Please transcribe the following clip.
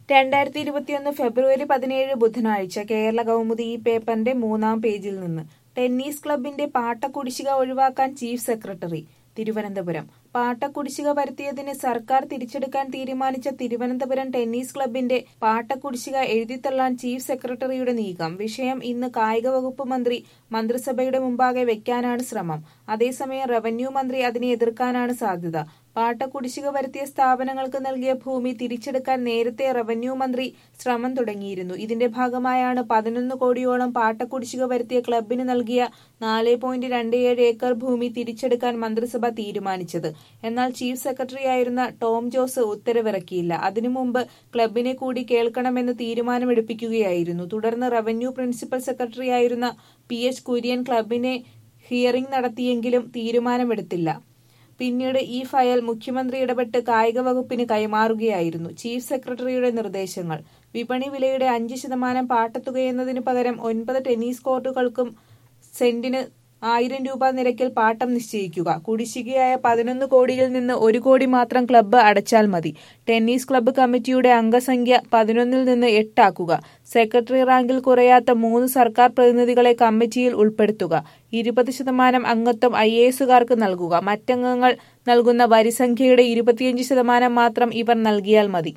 രണ്ടായിരത്തി ഇരുപത്തിയൊന്ന് ഫെബ്രുവരി പതിനേഴ് ബുധനാഴ്ച കേരള കൗമുദി ഈ പേപ്പറിന്റെ മൂന്നാം പേജിൽ നിന്ന് ടെന്നീസ് ക്ലബിന്റെ പാട്ടക്കുടിശ്ശിക ഒഴിവാക്കാൻ ചീഫ് സെക്രട്ടറി തിരുവനന്തപുരം പാട്ടക്കുടിശ്ശിക വരുത്തിയതിന് സർക്കാർ തിരിച്ചെടുക്കാൻ തീരുമാനിച്ച തിരുവനന്തപുരം ടെന്നീസ് ക്ലബിന്റെ പാട്ടക്കുടിശ്ശിക എഴുതിത്തള്ളാൻ ചീഫ് സെക്രട്ടറിയുടെ നീക്കം വിഷയം ഇന്ന് കായിക വകുപ്പ് മന്ത്രി മന്ത്രിസഭയുടെ മുമ്പാകെ വെക്കാനാണ് ശ്രമം അതേസമയം റവന്യൂ മന്ത്രി അതിനെ എതിർക്കാനാണ് സാധ്യത പാട്ടക്കുടിശ്ശിക വരുത്തിയ സ്ഥാപനങ്ങൾക്ക് നൽകിയ ഭൂമി തിരിച്ചെടുക്കാൻ നേരത്തെ റവന്യൂ മന്ത്രി ശ്രമം തുടങ്ങിയിരുന്നു ഇതിന്റെ ഭാഗമായാണ് പതിനൊന്ന് കോടിയോളം പാട്ടക്കുടിശ്ശിക വരുത്തിയ ക്ലബിന് നൽകിയ നാല് പോയിന്റ് രണ്ട് ഏഴ് ഏക്കർ ഭൂമി തിരിച്ചെടുക്കാൻ മന്ത്രിസഭ തീരുമാനിച്ചത് എന്നാൽ ചീഫ് സെക്രട്ടറിയായിരുന്ന ടോം ജോസ് ഉത്തരവിറക്കിയില്ല അതിനു മുമ്പ് ക്ലബിനെ കൂടി കേൾക്കണമെന്ന് തീരുമാനമെടുപ്പിക്കുകയായിരുന്നു തുടർന്ന് റവന്യൂ പ്രിൻസിപ്പൽ സെക്രട്ടറിയായിരുന്ന പി എച്ച് കുര്യൻ ക്ലബിനെ ഹിയറിംഗ് നടത്തിയെങ്കിലും തീരുമാനമെടുത്തില്ല പിന്നീട് ഈ ഫയൽ മുഖ്യമന്ത്രി ഇടപെട്ട് കായിക വകുപ്പിന് കൈമാറുകയായിരുന്നു ചീഫ് സെക്രട്ടറിയുടെ നിർദ്ദേശങ്ങൾ വിപണി വിലയുടെ അഞ്ച് ശതമാനം പാട്ടത്തുകയെന്നതിനു പകരം ഒൻപത് ടെന്നീസ് കോർട്ടുകൾക്കും സെന്റിന് ആയിരം രൂപ നിരക്കിൽ പാട്ടം നിശ്ചയിക്കുക കുടിശ്ശികയായ പതിനൊന്ന് കോടിയിൽ നിന്ന് ഒരു കോടി മാത്രം ക്ലബ്ബ് അടച്ചാൽ മതി ടെന്നീസ് ക്ലബ്ബ് കമ്മിറ്റിയുടെ അംഗസംഖ്യ പതിനൊന്നിൽ നിന്ന് എട്ടാക്കുക സെക്രട്ടറി റാങ്കിൽ കുറയാത്ത മൂന്ന് സർക്കാർ പ്രതിനിധികളെ കമ്മിറ്റിയിൽ ഉൾപ്പെടുത്തുക ഇരുപത് ശതമാനം അംഗത്വം ഐ എ എസുകാർക്ക് നൽകുക മറ്റംഗങ്ങൾ നൽകുന്ന വരിസംഖ്യയുടെ ഇരുപത്തിയഞ്ച് ശതമാനം മാത്രം ഇവർ നൽകിയാൽ മതി